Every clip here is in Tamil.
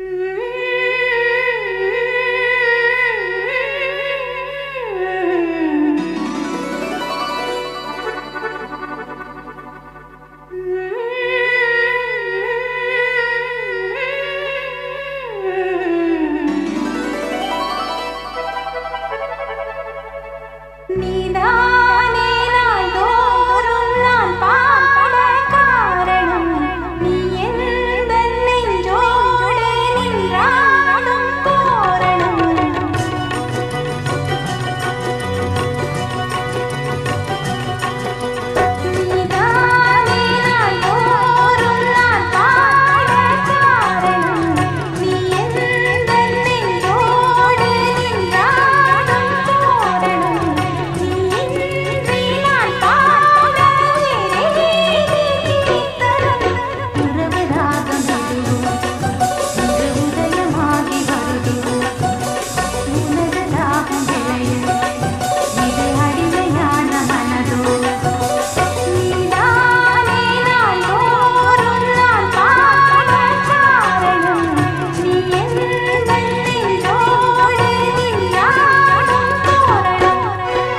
நீதானே நாள்தோறும் நான் பாட காரணம் நீ எந்த நெஞ்சோடு நின்றாடும் தோரணம் நீதானே நாள்தோறும் நான் பாட காரணம் நீ எந்த நெஞ்சோடு நின்றாடும் தோரணம் நீ இன்றி நான் பாட வேறே கீர்த்தனம் உறவு ராகம் இது இன்று உதயமாகி வருகிறோம் உனது தாகம் விளைய இது அடிமையான மனதோ நீதானே நாள்தோறும் நான் பாட காரணம் நீ எந்த நெஞ்சோடு நின்றாடும் தோரணம்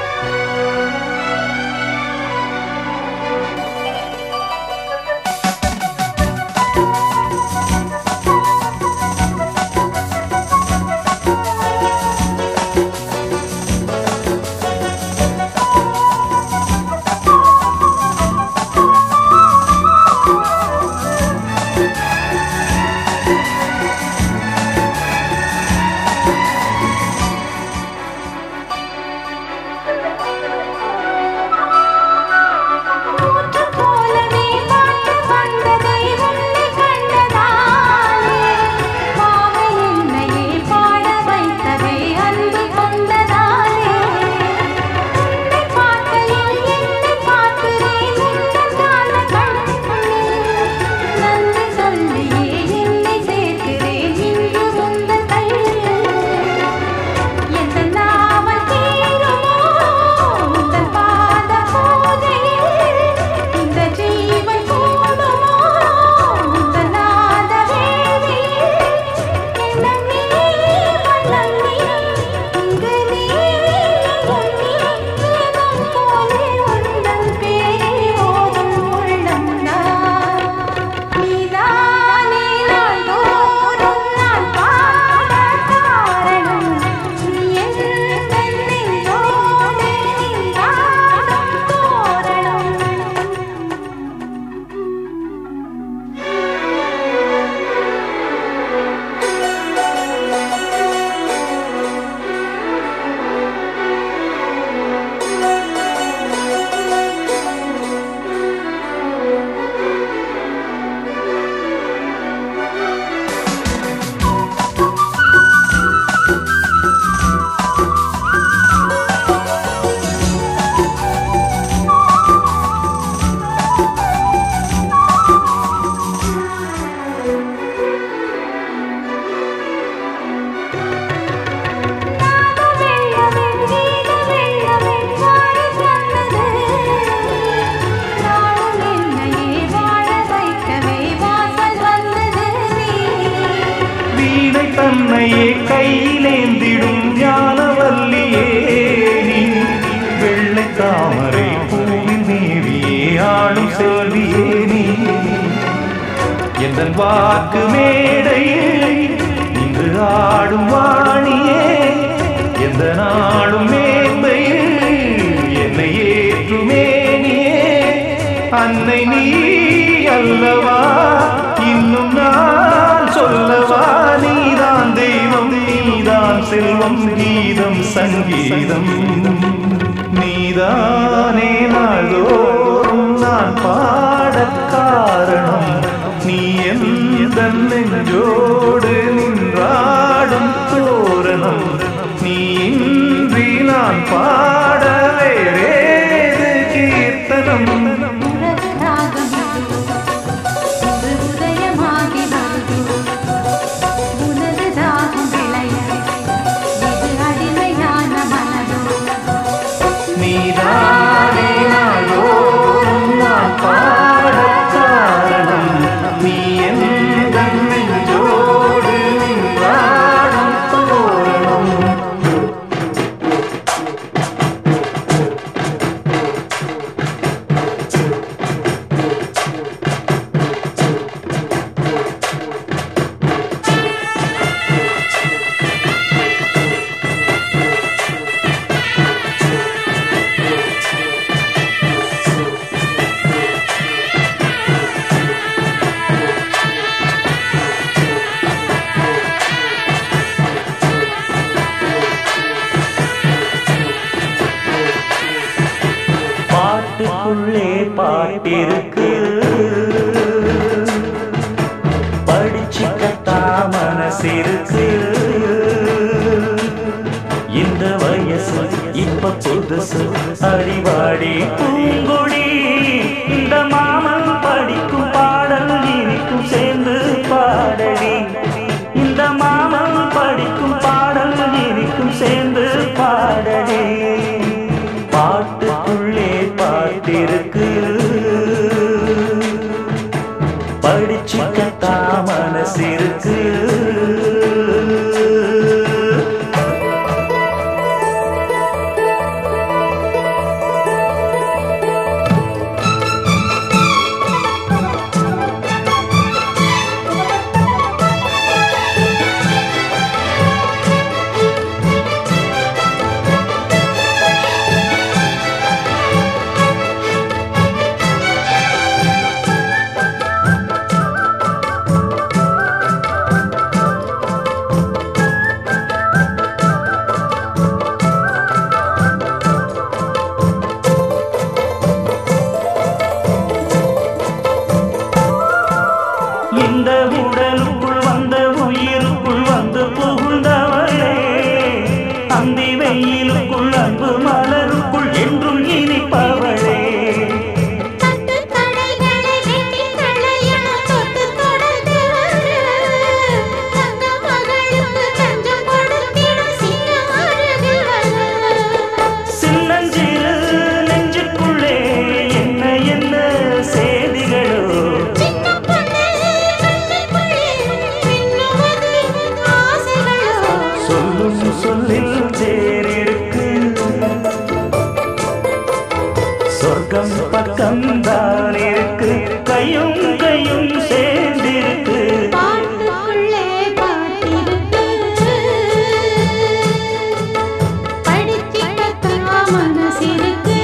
ஊற்று போலவே பாட்டு வந்ததை உன்னை கண்டதாலே பாவை என்னையே பாட வைத்ததே அன்பு கொண்டதாலே உன்னை பார்க்கையில் என்னை பார்க்கிறேன் உந்தன் கால கண்ணில் நன்றி சொல்லியே என்னை சேர்க்கிறேன் இன்று உந்தன் கையில் எந்த நாவல் தீருமோ உந்தன் பாத பூஜையில் இந்த ஜீவன் கூடுமோ உந்தன் நாத வேதியில் எண்ணம் நீ வண்ணம் நீ இங்கு நீ எங்கும் நீ வேதம் போலே உந்தன் பேரை ஓதும் உள்ளம்தான் நீதானே நாள்தோறும் நான் பாட காரணம் நீ எந்த நெஞ்சோடு நின்றாடும் தோரணம் நாத வெள்ளமே கீத வெள்ளமே வாழ சொன்னது நாளும் என்னையே வாழ வைக்கவே வாசல் வந்தது நீ வீணை தன்னையே கையிலேந்திடும் ஞானவல்லியே நீ வெள்ளை தாமரை பூவில் தேவியே ஆளும் செல்வியே நீ எந்த வாக்கு மேடையில் இன்று ஆடும் வாணியே எந்த நாடும் மேன்மையில் என்னை ஏற்றுமேனியே அன்னை நீ அல்லவா இன்னும் நான் சொல்லவா நீதான் தெய்வம் நீதான் செல்வம் கீதம் சங்கீதம் நீதானே நாள்தோறும் நான் பாடக் காரணம் நீ எந்த நெஞ்சோடு நின்றாடும் தோரணம் நீ இன்றி நான் பாட வேறேது கீர்த்தனம் உறவு ராகம் இது உதயமாகி வருகிறோம் உனது தாகம் விளைய இது அடிமையான மனதோ நீதானே நாள்தோறும் நான் பாடக் காரணம் நீ எந்த நெஞ்சோடு பாட்டிருக்கு படிச்சுக்கத்தா மனசிருக்கு இந்த வயசு இப்ப புதுசு அறிவாடி பூங்கொடி இந்த மாமன் படிக்கும் பாடல் இனிக்கும் சேர்ந்து பாடடி இந்த மாமன் படிக்கும் பாடல் இனிக்கும் சேர்ந்து பாடடி பாட்டுக்குள்ளே பாட்டிருக்கு படிச்சுக்கத்தா மனசிருக்கு இந்த உடலுக்குள் வந்த உயிருக்குள் வந்து புகுந்தவளே அந்தி வெயிலுக்குள் அன்பு மலருக்குள் என்றும் இனிப்பவளே தட்டு தடைகளை வெட்டி களையணும் தொட்டு தொடர்ந்து வரு தங்க மகளுக்கு தஞ்சம் கொடுத்திடும் சிங்கம் அருகில் வரு சின்னஞ்சிறு நெஞ்சுக்குள்ளே என்ன என்ன செய்திகளோ சின்ன பொண்ணு கண்ணுக்குள்ளே மின்னுவது ஆசைகளோ சொல்லும் சொல்லில் தேரிருக்கு சொர்க்கம் பக்கம் தான் இருக்கு கையும் கையும் சேர்ந்திருக்கு பாட்டுக்குள்ளே பாட்டிருக்கு படிச்சிக்கத்தா மனசிருக்கு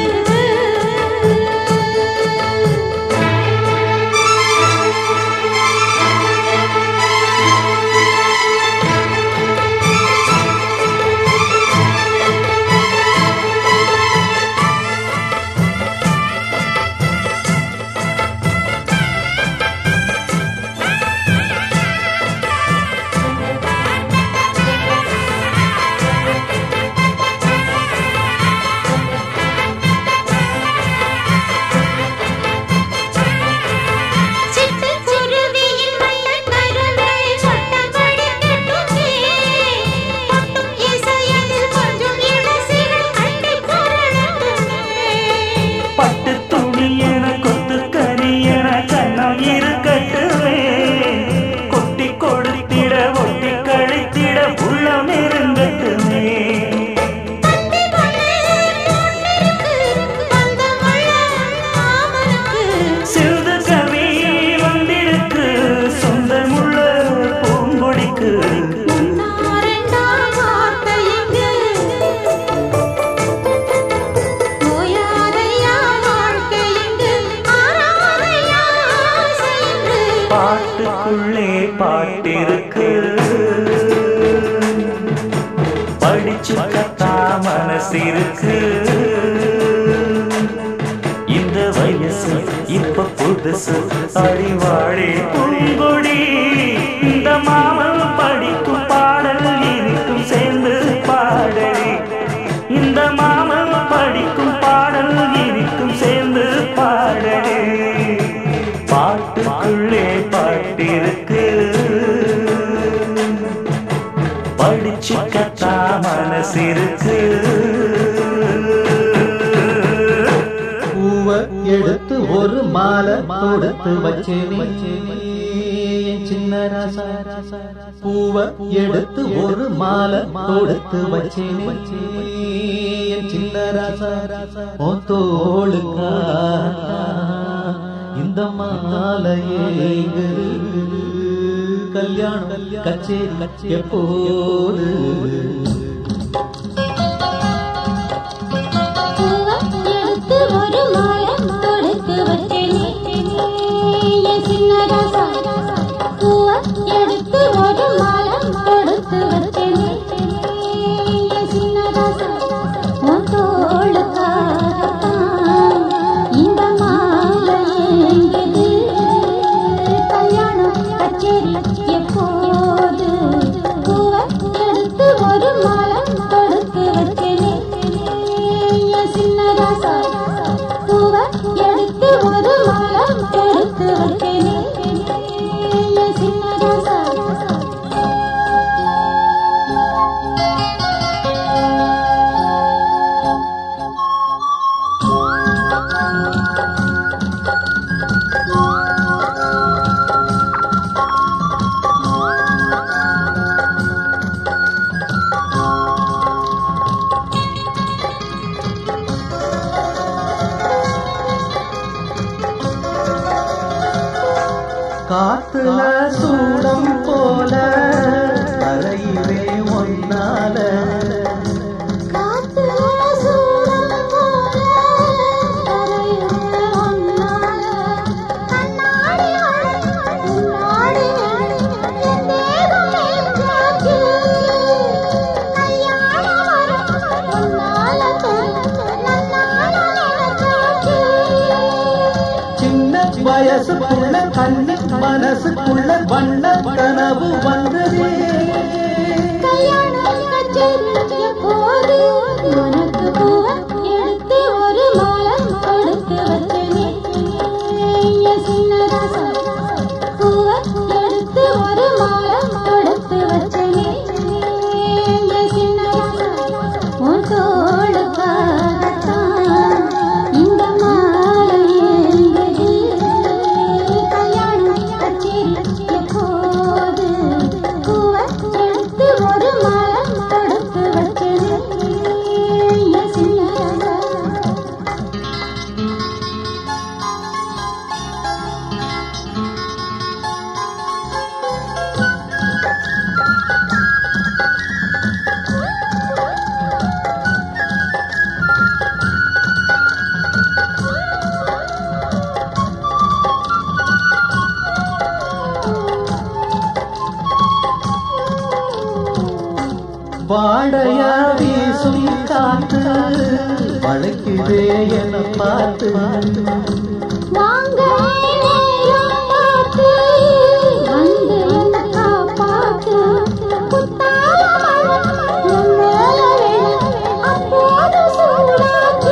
சிட்டுக்குருவியின் வண்ணக் கருவே சட்டப்படி கட்டுமே. கொட்டும் இசையதில் கொஞ்சம் இளசிகள் கட்டிப் புரளட்டுமே. பட்டு துணி என கொத்து கறி என கண்ணம் இருக்கட்டுமே கொட்டி கொடுத்திட ஒட்டி கழித்திட உள்ளம் இருங்கட்டுமே தந்தி பொண்ணு பொண்ணிருக்கு, பந்தமுள்ள மாமனுக்கு. சிந்து கவி வந்திருக்கு சொந்தமுள்ள பூங்கொடிக்கு முன்னாரெண்டாம் வார்த்தை இங்கு. ஓயாதையா வாழ்க்கை இங்கு. ஆறாதையா ஆசை இங்கு. பாட்டுக்குள்ளே பாட்டிருக்கு படிச்சு கத்தா மனசிருக்கு இந்த வயசு இப்ப புதுசு அடிவாடி பூங்கொடி இந்த மாமன் படிக்கும் பாடல் இனிக்கும் சேர்ந்து பாடடி இந்த மாமன் படிக்கும் பாடல் இனிக்கும் சேர்ந்து பாடடி பாட்டுக்குள்ளே பாட்டிருக்கு படிச்சு கத்தா மனசிருக்கு பூவ எடுத்து ஒரு மாலை தொடுத்து வச்சேனே என் சின்ன ராசா பூவ எடுத்து ஒரு மாலை தொடுத்து வச்சேனே என் சின்ன ராசா உன் தோளுக்கா இந்த மாலையே கல்யாணம் கச்சேரி எப்போது எடுத்து ஒரு மாலை தொடுத்து வச்சேனே என் சின்ன ராசா பூவை எடுத்து ஒரு மாலை தொடுத்து வச்சேனே என் சின்ன ராசா உன் தோளுக்காகத்தான் இந்த மாலையே வயசுக்குள்ள கண்ணு மனசுக்குள்ள வண்ண கனவு வந்ததே கல்யாணம் கச்சேரி எப்போது உனக்கு பூவை எடுத்து ஒரு மாலை கொடுத்து வச்சனே என் சின்ன ராசா பூவை எடுத்து ஒரு மாலை கொடுத்து வச்சனே என் சின்ன ராசா உன் தோளுக்காகத்தான் இந்த மாலை என்பது கல்யாணம் கச்சேரி எப்போது பூவை எடுத்து ஒரு மாலை கொடுத்து வச்சனே என் சின்ன ராசா வாடையா வீசும் காத்து வளைக்குதே என பார்த்து வாங்க நேரம் பார்த்து வந்து என்ன காப்பாத்து குத்தாலம் என் மேல விழ அப்போது சூடாச்சு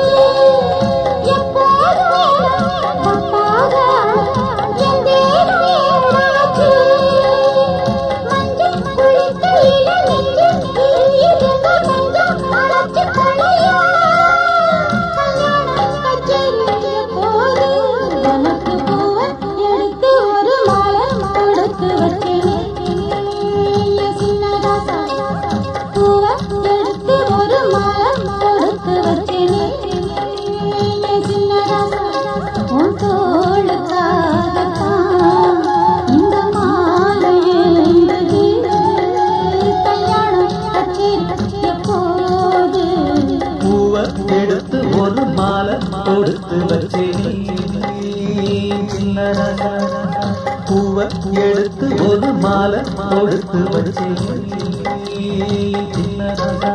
எப்போதும் தப்பாக என் தேகம் ஏறாச்சு மஞ்சள் குளிக்கையில நெஞ்சு எரியுதுங்க கொஞ்சம் அழைச்சு கொள்ளையா கல்யாணம் கச்சேரி போது உனக்கு பூவை எடுத்து ஒரு மாலை கொடுத்து வச்சேன் என் சின்ன ராசா பூவை எடுத்து ஒரு மாலை கொடுத்து வச்சேன் என் சின்ன ராசா உன் தோளுக்காகத்தான் இந்த மாலை என்பது கல்யாணம் கச்சேரி எப்போது பூவை எடுத்து ஒரு மாலை கொடுத்து வச்சேன் சின்ன ராசா. பூவை எடுத்து ஒரு மாலை கொடுத்து வச்சேன் சின்ன ராசா.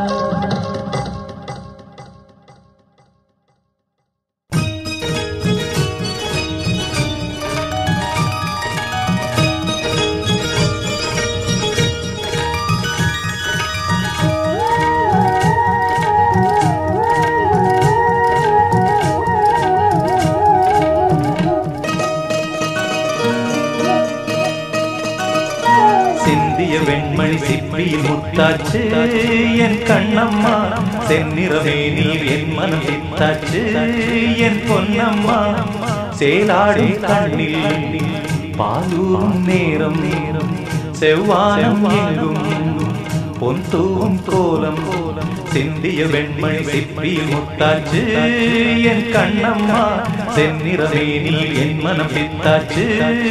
சிந்திய வெண்மணி சிப்பியில் முத்தாச்சு என் கண்ணம்மா செந்நிறமே நீர் என் மனம் சித்தாச்சு என் பொன்னம்மா சேலாடும் கண்ணில் பாலூரும் நேரம் நேரம் செவ்வானம் எங்கும் பொன் தூவும் கோலம் கோலம் சிந்திய வெண்மணி சிப்பியில் முத்தாச்சு என் கண்ணம்மா செந்நிறமே நீர் என் மனம் பித்தாச்சு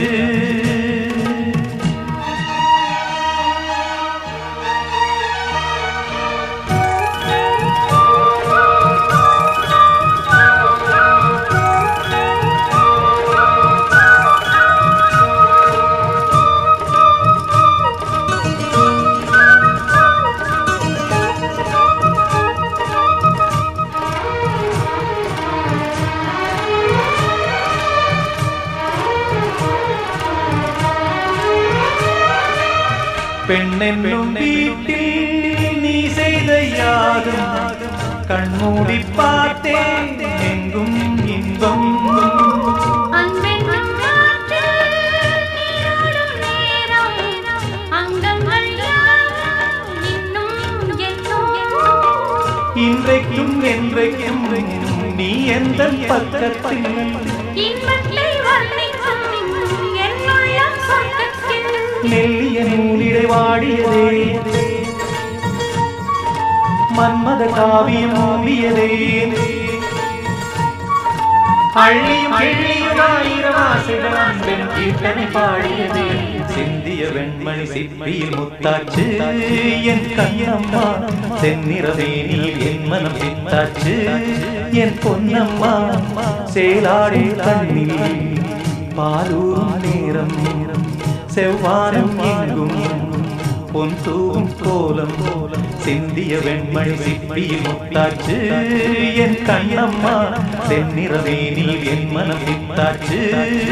பெண்ணென்னும் வீட்டில் நீ செய்த யாதும் கண்மூடி பார்த்தேன் எங்கும் இன்பம் அன்பென்னும் காற்றில் நீராடும் நேரம் அங்கங்கள் யாவும் இன்னும் என்னும் இன்றைக்கும் என்றைக்கும் நீ எந்த பக்கத்தில் இன்பத்தை வர்ணிக்கும் என்னுள்ளம் சொர்க்கத்தில் மெல்லிய நூலிடை வாடியதே மன்மத காவியம் மூடியதே அள்ளியும் கிள்ளியும் ஆயிரம் ஆசைகள் அன்பென் கீர்த்தனை பாடியதே சிந்திய வெண்மணி சிப்பியில் முத்தாச்சு என் கண்ணம்மா செந்நிறவே நீ என் மனம் பித்தாச்சு என் பொன்னம்மா சேலாடி கண்ணில் பாலூரும் நேரம் நேரம் செவ்வானம் எங்கும் பொன் தூவும் கோலம் கோலம் சிந்திய வெண்மணி சிப்பியில் முத்தாச்சு என் கண்ணம்மா செந்நிறவே நீ என் மனம் பித்தாச்சு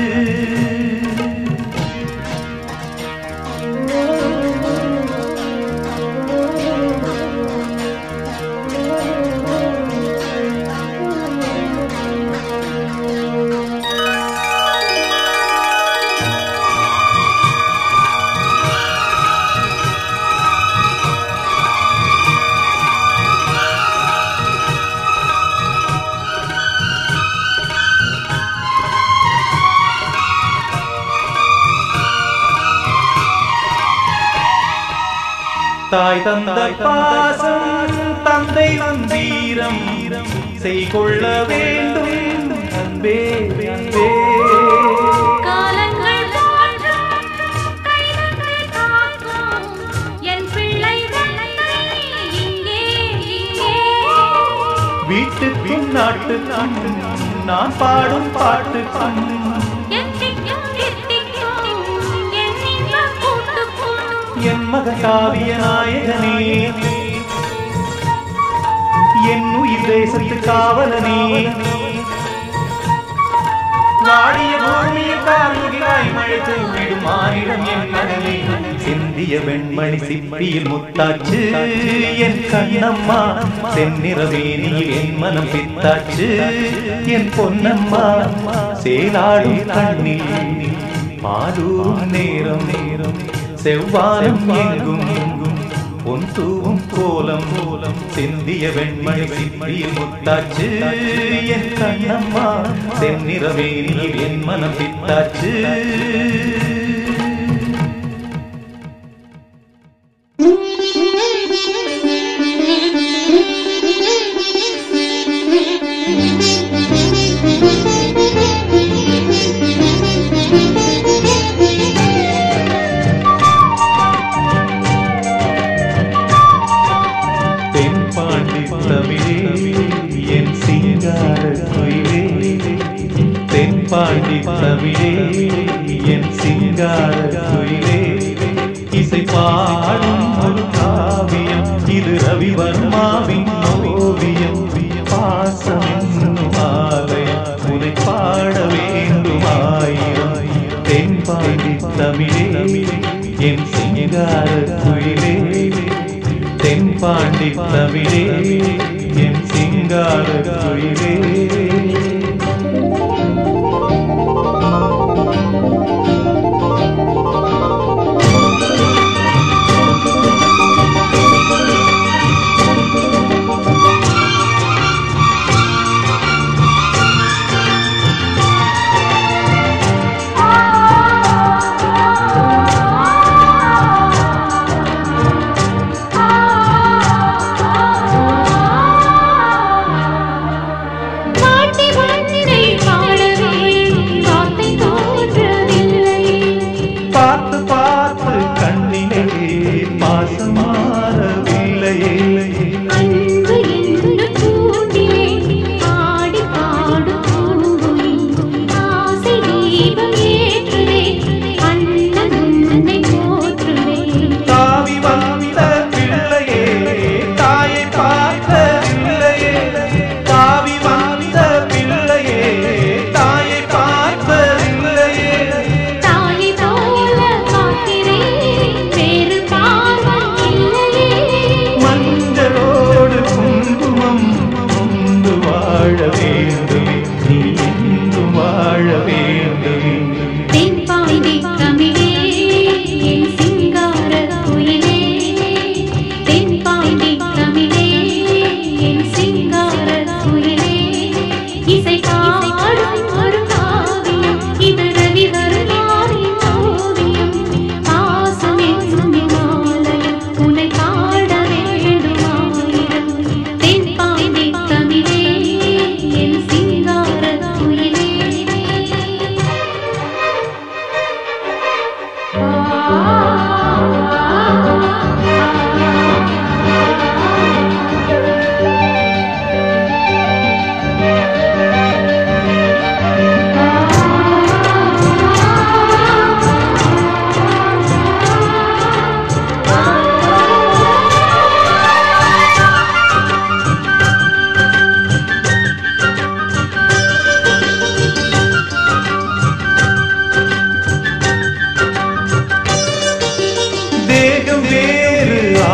தாய் தந்த பாசம் தந்தை வந்தீரம் செய்கொள்ள வேண்டும் அன்பே அன்பே காலங்கள் தோன்றும் கைதந்து காக்கும் என் பிள்ளை தன்னை இங்கே இங்கே வீட்டுக்கும் நாட்டுக்கும் நான் பாடும் பாட்டுக்கும் எத்திக்கும் தித்திக்கும் என் இன்பக் கூட்டுக்கும் என் மக காவிய நாயகனே என் உயிர் தேசத்து காவலனே வாடிய பூமியில் கார்முகிலாய் மழை தூவிடும் மாநிலம் என் மகனே சிந்திய வெண்மணி சிப்பியில் முத்தாச்சு என் கண்ணம்மா செந்நிறவேணியில் என் மனம் பித்தாச்சு என் பொன்னம்மா சேலாடும் கண்ணில் பாலூரும் நேரம் நேரம் செவ்வானம் எங்கும் எங்கும் பொன் தூவும் கோலம் கோலம் சிந்திய வெண்மணி சிப்பியில் முத்தாச்சு என் கண்ணம்மா செந்நிறவேணியில் என் மனம் பித்தாச்சு தென்பாண்டி தமிழே என் சிங்கார குயிலே தென்பாண்டி தமிழே என் சிங்கார குயிலே இசை பாடும் ஒரு காவியம் இது ரவிவர்மாவின் ஓவியம் பாசம் என்னும் ஆலயம் உனை பாட வேண்டுமாயிரம் தென்பாண்டி தமிழே என் சிங்கார குயிலே தென்பாண்டி தமிழே என் சிங்கார குயிலே ஆ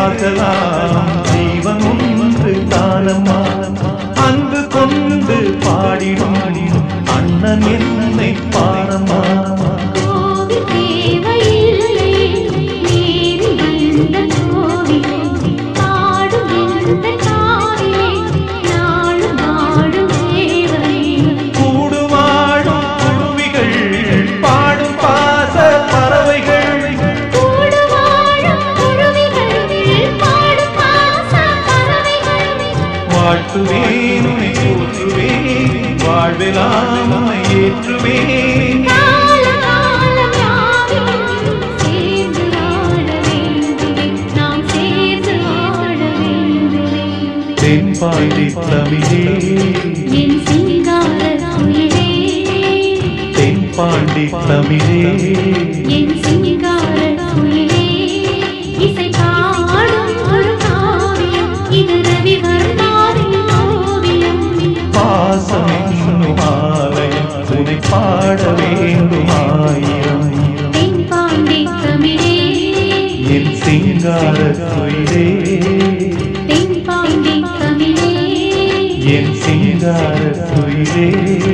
பார்க்கலாம் ஜீவன் ஒன்று தானம்மா அன்பு கொண்டு பாடிடும் அண்ணன் என்னை பாரம்மா கோவில் தேவையில்லை நீர் இந்த கோவிலே பாடும் எந்த காவிலே நாளும் நாடும் தேவை கூடுவாடும் குருவிகள் பாடும் பாச பறவைகள் கூடு வாழும் குருவிகள் பாடும் பாச பறவைகள் வாழ்த்துவேன் உன்னை போற்றுவேன் வாழ்வெல்லாம் உன்னை ஏற்றுவேன் காலம் காலம் யாவும் சேர்ந்து ஆட வேண்டுமே நாம் சேர்ந்து ஆட வேண்டுமே தென்பாண்டி தமிழே என் சிங்கார குயிலே தென்பாண்டி தமிழே என் சிங்கார குயிலே இசை பாடும் ஒரு காவியம் இது ரவிவர்மாவின் ஓவியம் பாசம் என்னும் ஆலயம் உன்னை பாட வேண்டும் ஆயிரம் தென்பாண்டி தமிழே என் சிங்கார குயிலே தென்பாண்டி தமிழே என் சிங்கார குயிலே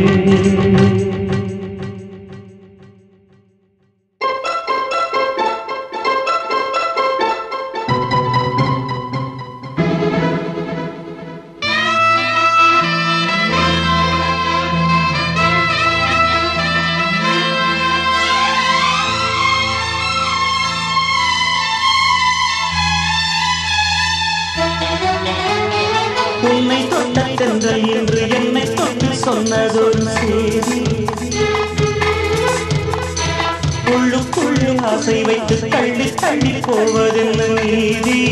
உன்னை தொட்ட தென்றல் என்று என்னை தொட்டு சொன்னதொரு செய்தி உள்ளுக்குள்ளே ஆசை வைத்து தள்ளி தள்ளி போவதென்ன நீதி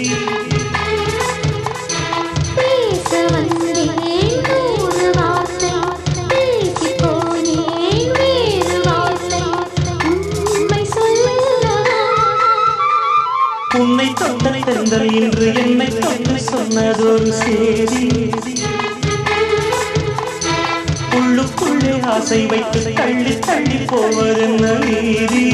பேச வந்தேன் நூறு வார்த்தை பேசிப் போனேன் வேறு வார்த்தை உண்மை சொல்லவா உன்னை தொட்ட தென்றல் என்று என்னை தொட்டு சொன்னதொரு செய்தி உள்ளுக்குள்ளே ஆசை வைத்து தள்ளி தள்ளி போவதென்ன நீதி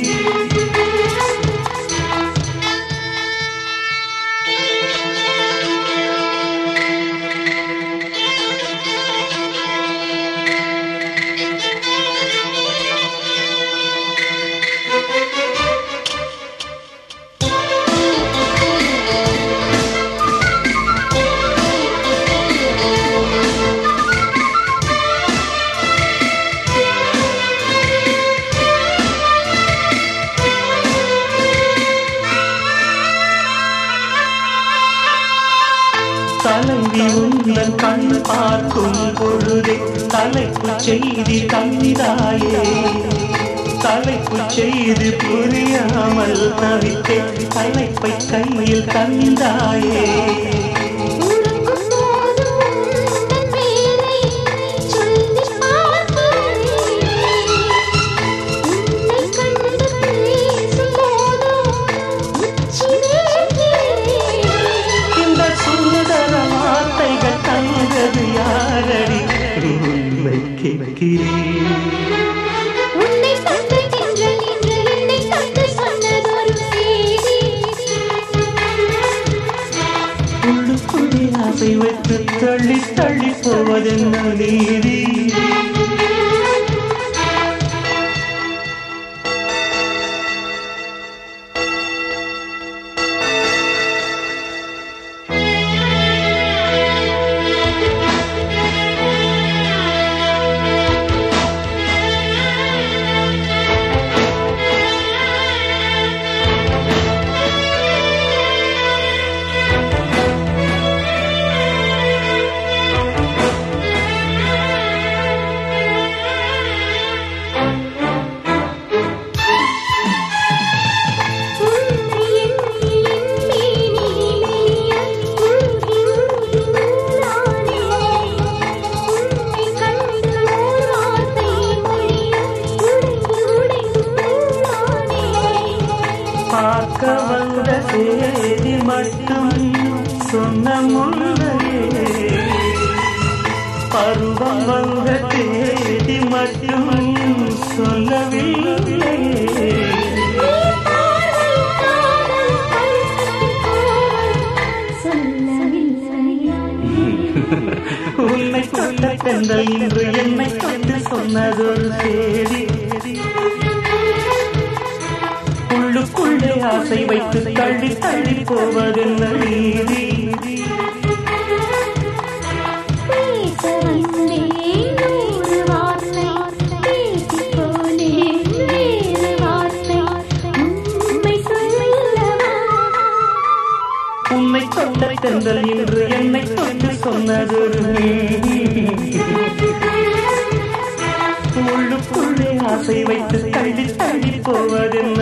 தலைவி உந்தன் கண் பார்க்கும் பொழுதே தலைப்பு செய்தி தந்தாயே தலைப்பு செய்தி புரியாமல் தவித்தே தலைப்பை கையில் தந்தாயே உறங்கும் போதும் உந்தன் பேரை சொல்லிப் பார்க்கிறேன். உன்னை கண்டு பேசும் போதும் உச்சி வேர்க்கிறேன். இந்த சுந்தர வார்த்தைகள் தந்தது யாரடி உன்னை கேட்கிறேன் உன்னை கண்ட தென்றல் என்று என்னை கண்டு சொன்னதொரு செய்தி. உள்ளுக்குள்ளே ஆசை வைத்து தள்ளி தள்ளி போவதென்ன நீதி உன்னை எண்ணி எண்ணி நீ மெலிய உருகி உருகி நானே. உன்னை கண்டு ஓர் வார்த்தை மொழிய உடைந்து உடைந்து நானே. பார்க்க வந்த செய்தி மட்டும் சொன்ன முன்னையே பருவம் வந்த தேதி மட்டும் சொல்லவில்லையே நீ பார்வையில் காதல் பரிசத்தில் தென்றல் இன்று என்னை தொட்டு சொன்னதொரு சேதி உள்ளுக்குள்ளே ஆசை வைத்து தள்ளி தள்ளி போவதென்ன நீதி பேச வந்தேன் நூறு வார்த்தை பேசிப் போனேன் வேறு வார்த்தை உண்மை சொல்லவா உன்னை தொட்ட தென்றல் இன்று என்னை தொட்டு சொன்னதொரு நீதி உள்ளுக்குள்ளே ஆசை வைத்து தள்ளி தள்ளி போவதென்ன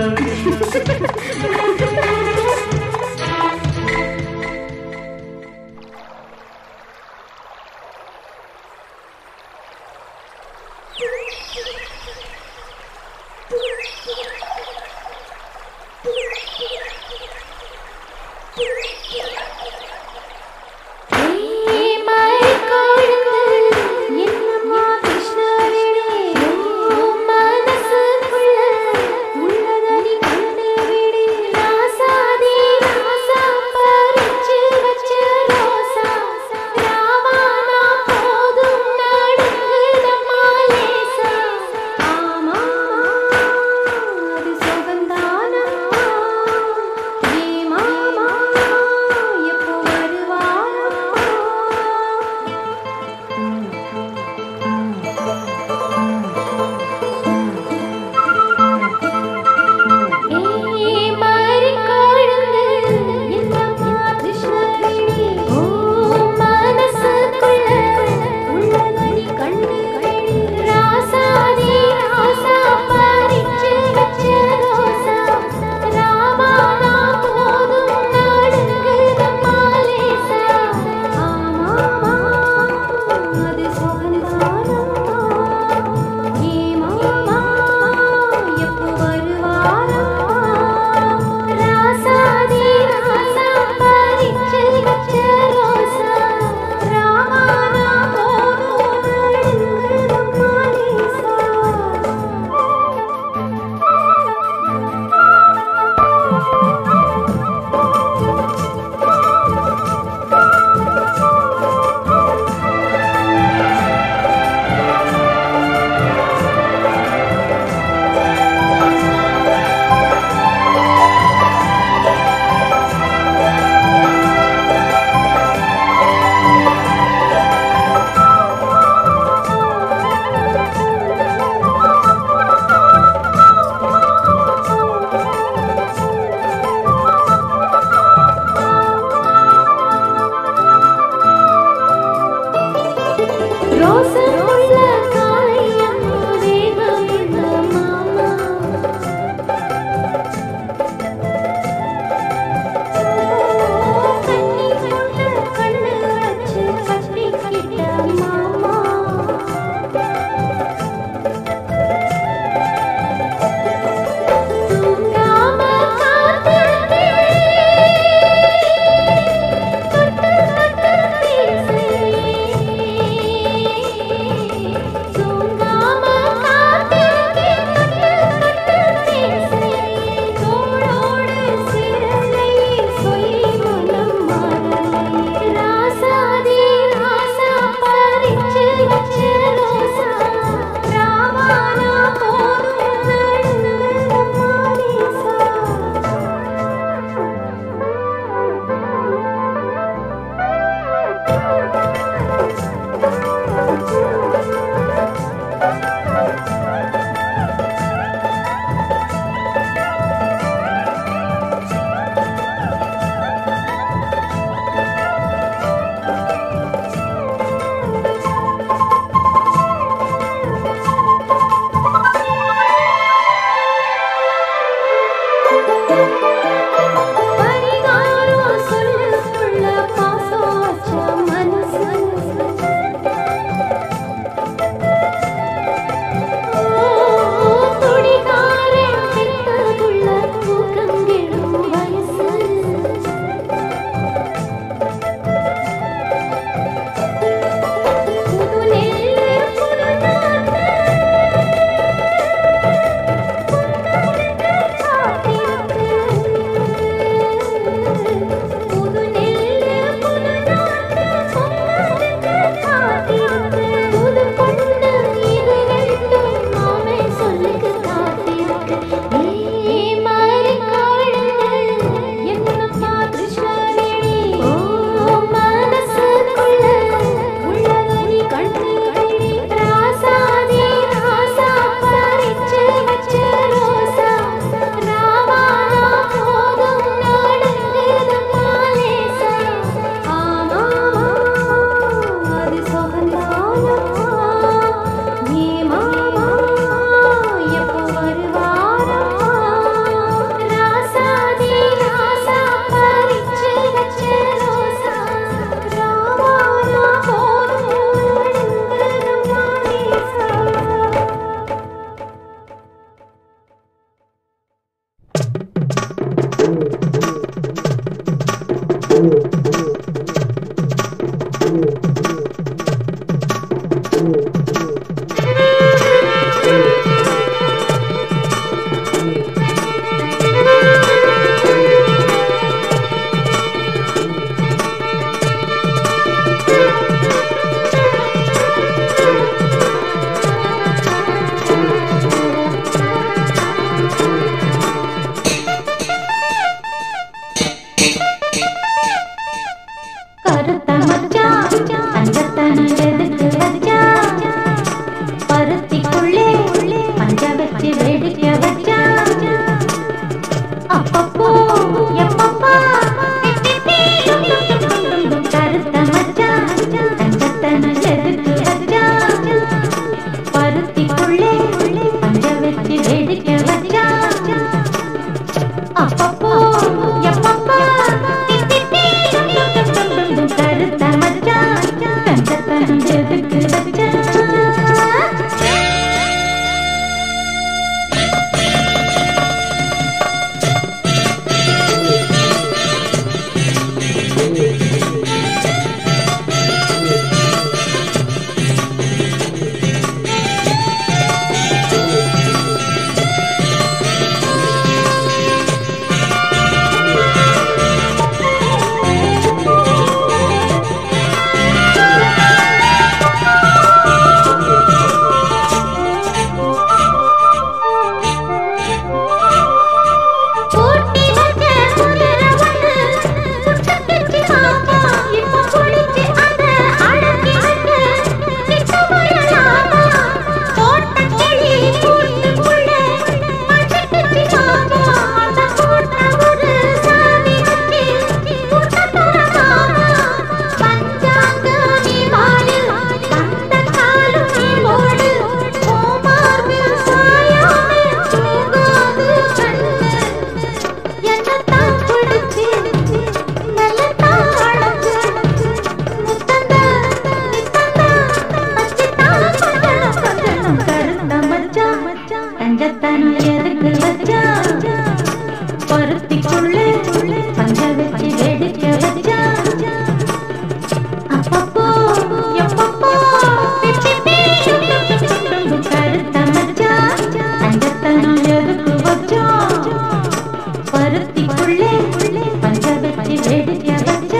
ஏமாய் கொழுந்து என்னம்மா கிருஷ்ணவேணி உன் மனசுக்குள்ள உள்ளதை கண்டுபிடி நான் பஞ்ச வச்சு வெடிக்க வச்சா அப்பப்போ எப்பப்போ பிப்பி பீ கருத்த மச்சான் தங்கத்தனம் எதுக்கு வச்சோம் பருத்திக்குள்ளே பஞ்ச வச்சு வெடிக்க வச்சா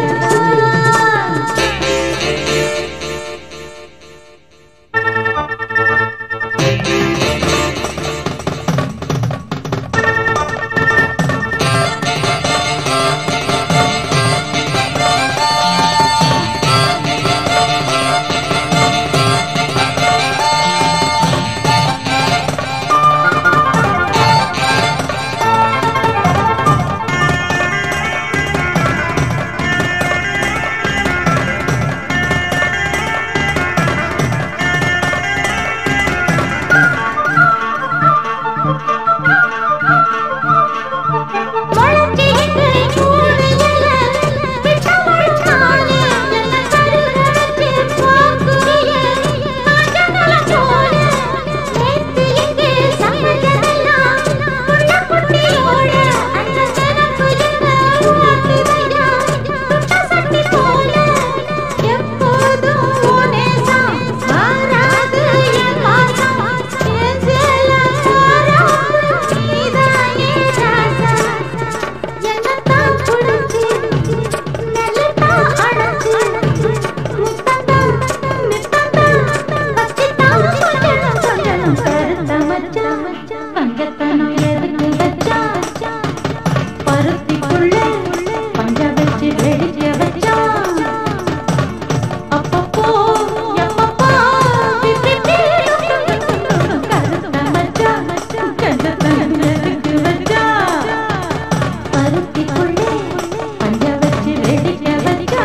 என்னத்தான் புடிச்சு நல்லதா அணைச்சு முத்தந்தா நித்தந்தா வச்சிட்டா கொஞ்சம் கொஞ்சம் கருத்த மச்சான் பஞ்சத்தனம் எதுக்கு வச்சா பருத்திக்குள்ளே பஞ்ச வச்சு வெடிக்க வச்சா அப்பப்போ எப்பப்போ பிப்பி பீ கருத்த மச்சான் கஞ்சத்தனம் எதுக்கு வச்சா பருத்திக்குள்ளே பஞ்ச வச்சு வெடிக்க வச்சா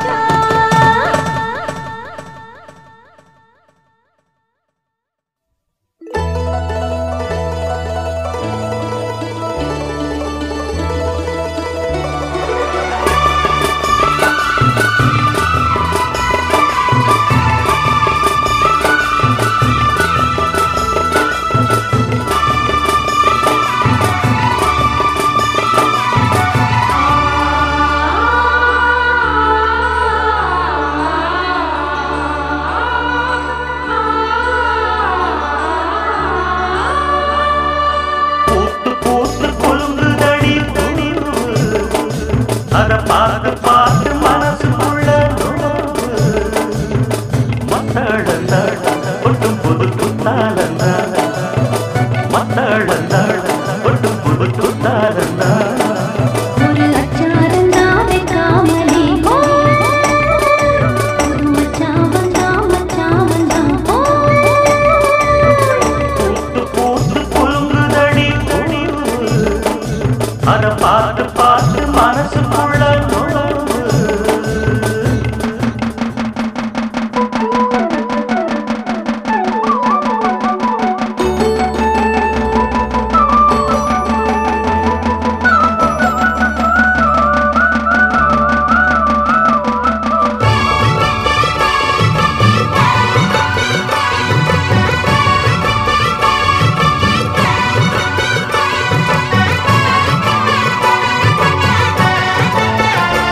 பூத்து பூத்து குலுங்குதடி துணிவு அத பார்த்து பார்த்து மனசுக்குள்ள நுழைவு. மத்தளந்தாள் ஒட்டும் புது குத்தாலந்தா மத்தளந்தாள் ஒட்டும் புது குத்தாலந்தா ஒரு அச்சாரந்தா வைக்காமலே ஓ ஒரு மச்சான் வந்தா மச்சான் வந்தா ஓ பூத்து பூத்து குலுங்குதடி துணிவு அத பார்த்து பார்த்து மனசுக்குள்ள நுழைவு ஆ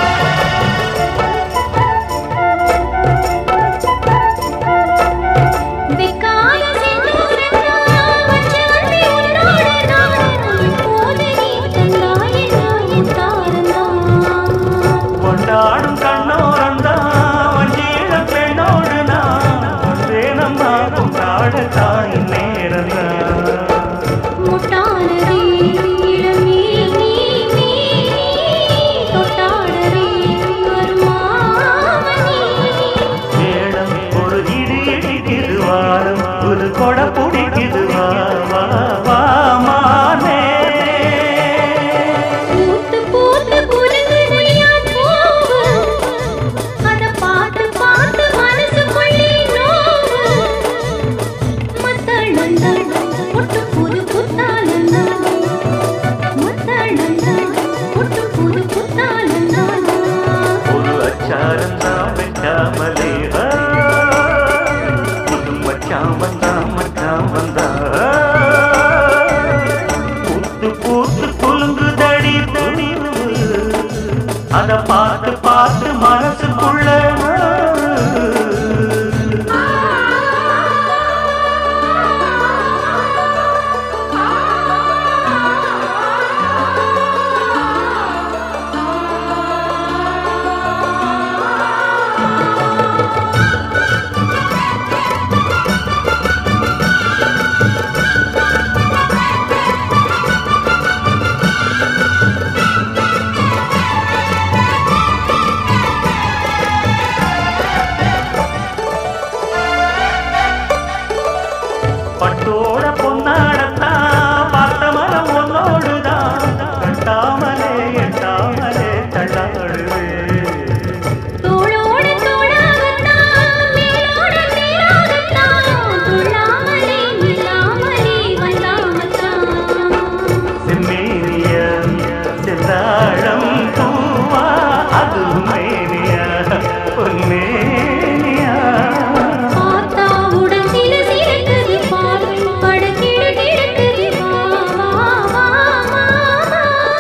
அத பார்த்து பார்த்து மனசுக்குள்ள பட்டோட பொன்னாடத்தான் பார்த்த மரம் ஒன்னோடுதான் கட்டாமலே எட்டாமலே தள்ளாடுவே தோளோடு தோளாகத்தான் மேலோடு மேலாகத்தான் துள்ளாமலே நில்லாமலே வந்தாமத்தான் செம்மேனிய செந்தாழம் பூவா அது மேனியா பொன்னேனியா பார்த்தா உடன் சில சிறக்குது பால் பட கிடு கிடக்குது வா வா வா வா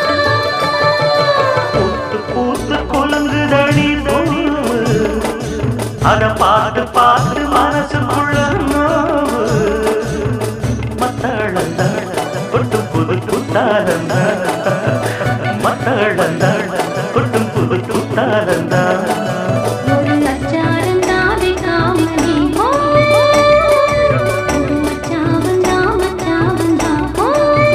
பூத்து பூத்து குலுங்குதடி பூவு அத பார்த்து பார்த்து மனசுக்குள்ள நோவு மத்தளந்த கொட்டும் புது குத்தாலந்த மத்தளந்த கொட்டும் புது குத்தாலந்த ஒரு அச்சாரம் தாவி காமனி ஓ மச்சாவந்தா மச்சாவந்தா ஓ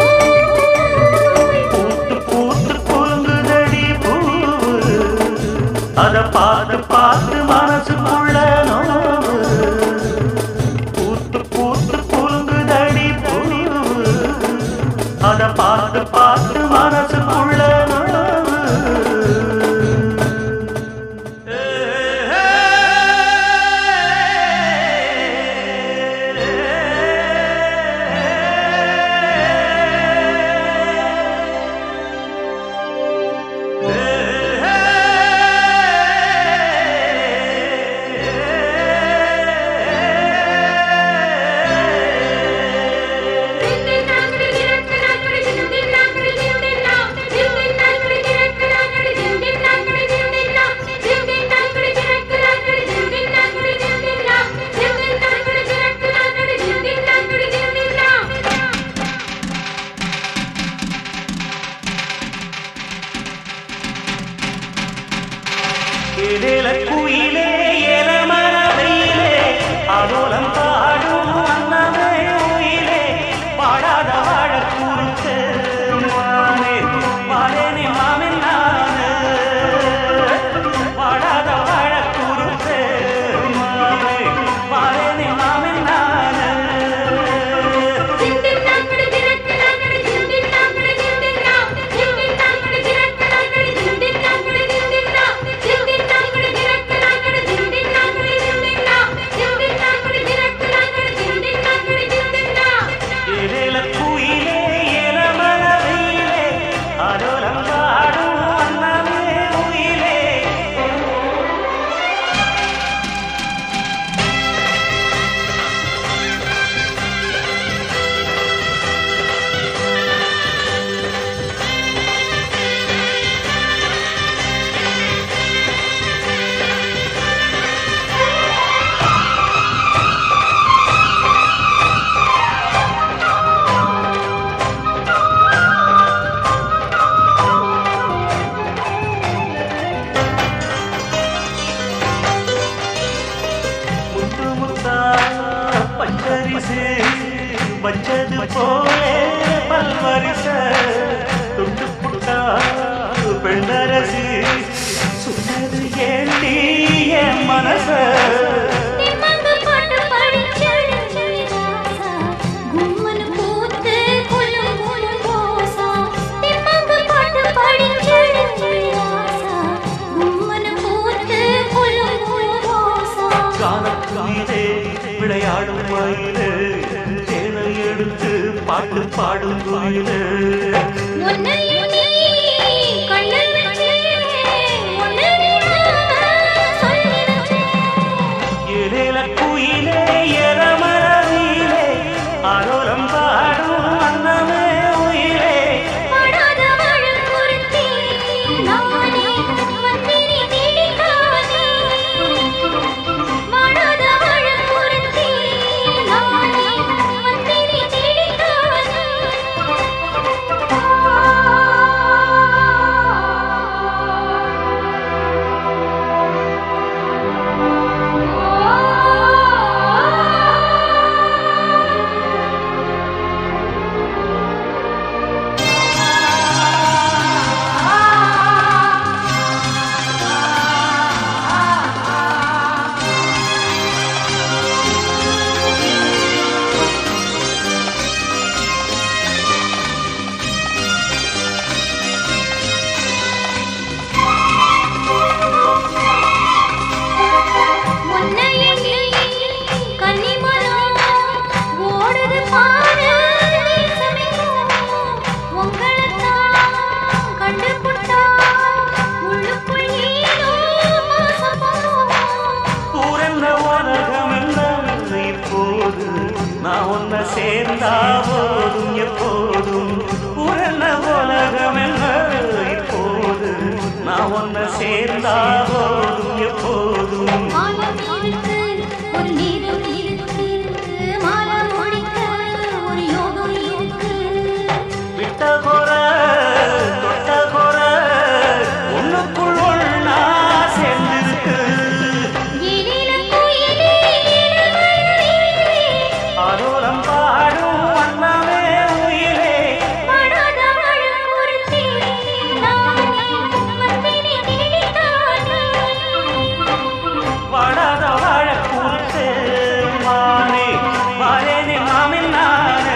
பூத்து பூத்து குலுங்குதடி பூவு அத பார்த்து பார்த்து மனசுக்குள்ள நோவு பூத்து பூத்து குலுங்குதடி பூவு அத பார்த்து பார்த்து மனசுக்குள்ள நோவு ஏலேல குயிலே ஏலமரவையிலே அதோலம் பாடும் அன்னமே உயிலே பாடாத வாழ கூறுக்கு மானே மானே மாமின் நானே பாடாத வாழ கூறுக்கு மானே மானே மாமின் நானே ஏலேல குயிலே ஏலமரவையிலே அதோலம் பாடும் அன்னமே உயிலே முத்து முத்தா பச்சரிசு வச்சது போலே பல்வரிச துண்டு புட்டா பெண்ணரசு சொன்னது ஏண்டி என் மனச காலக்குயிலே விளையாடும் மயிலே தேனை எடுத்து பாட்டு பாடும் குயிலே ஏலேல குயிலே எரமரவிலே அரோலம் பாடும் அன்னமே உயிலே படாத வாழ குருத்தி நானே நான் ஒன்ன சேர்ந்தா போதும் எப்போதும் மாலம் இருக்கு ஒரு நீரம் இருக்கு மாலம் முடிக்க ஒரு யோகம் இருக்கு விட்ட குற தொட்ட குற ஒண்ணுக்குள் ஒண்ணா சேர்ந்திருக்கு எழில குயிலே இளமயிலே ஆரோலம் பாடும் வண்ணமே உயிரே படாத வழக்குறுத்தி நானே வந்தினி தேடித்தானே வாடாத வாழ கூறுத்து மானே மாறேனே மாமின் நானே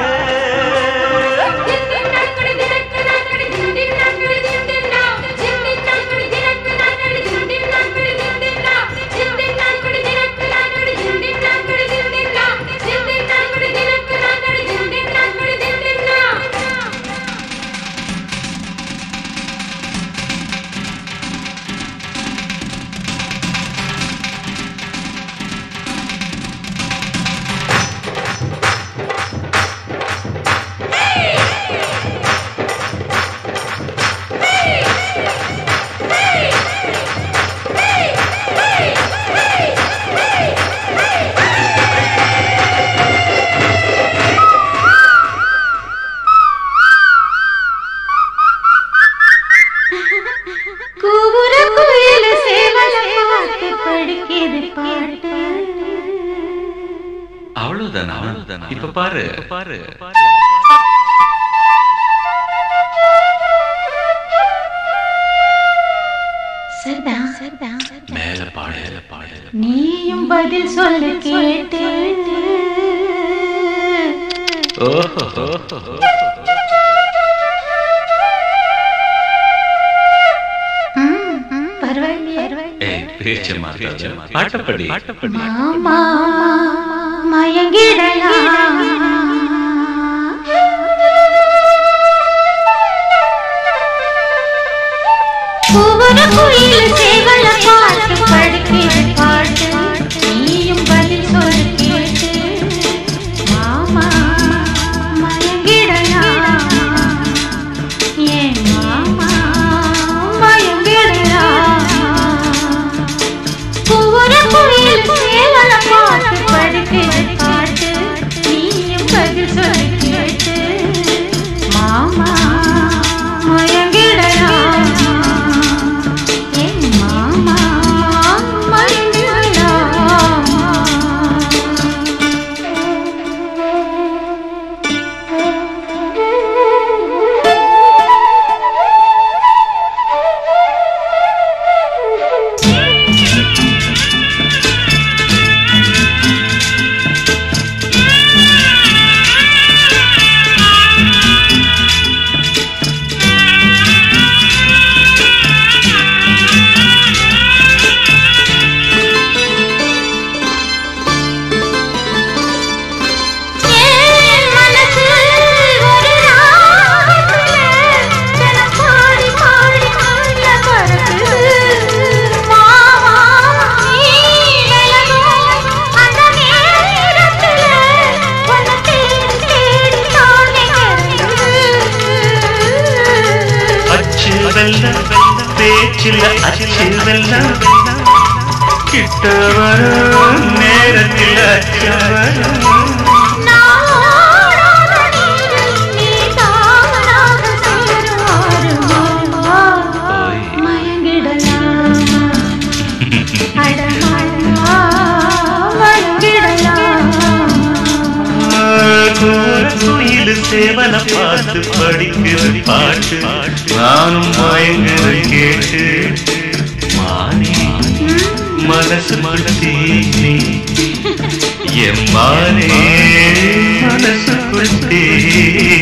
கூவுற குயில் சேவல பாட்டு படிக்கிது பாட்டு அவ்வளவுதானா அவ்வளவுதானா இப்ப பாரு பாரு சரிதா சரிதா மேல பாடு பாடு நீயும் பதில் சொல்ல கேட்டு ஓஹோ ம், ம், பரவாயில்லையே பரவாயில்லையே. ஏய் பேச்ச மாத்தாத பாட்டப்படி பாட்டப்படி மாமா மயங்கிடலாம் ஒவ்வொரு குயில் சேவல பாட்டு படிக்கிற பாட்டு நீயும் பதில் சொல்லு கேட்டு மாமா மயங்கிடலாம் ஏன் மாமா மயங்கிடலாம் ஒவ்வொரு குயில் சேவல பாட்டு படிக்கிற பாட்டு நீயும் பதில் சொல்லு கேட்டு மாமா மயங்கிடலாம் என் மாமா என் மனசு ஒரு ராகத்துல தினம் பாடி பாடி நல்ல பறக்குது. மாமா, நீ விலகும் அந்த நேரத்துல உன்னை தேடி தேடி நானே இறங்குது. அச்சு வெல்லம் பேச்சில் அச்சு வெல்லம் கிட்ட வரும் நேரத்தில் அச்சம் வரும் கோயில் சேவல பார்த்து படிக்கிற பாட்டு நானும் மயங்குற கேட்டு மானே மனசு மனசே எம்மானே மனசு குத்தே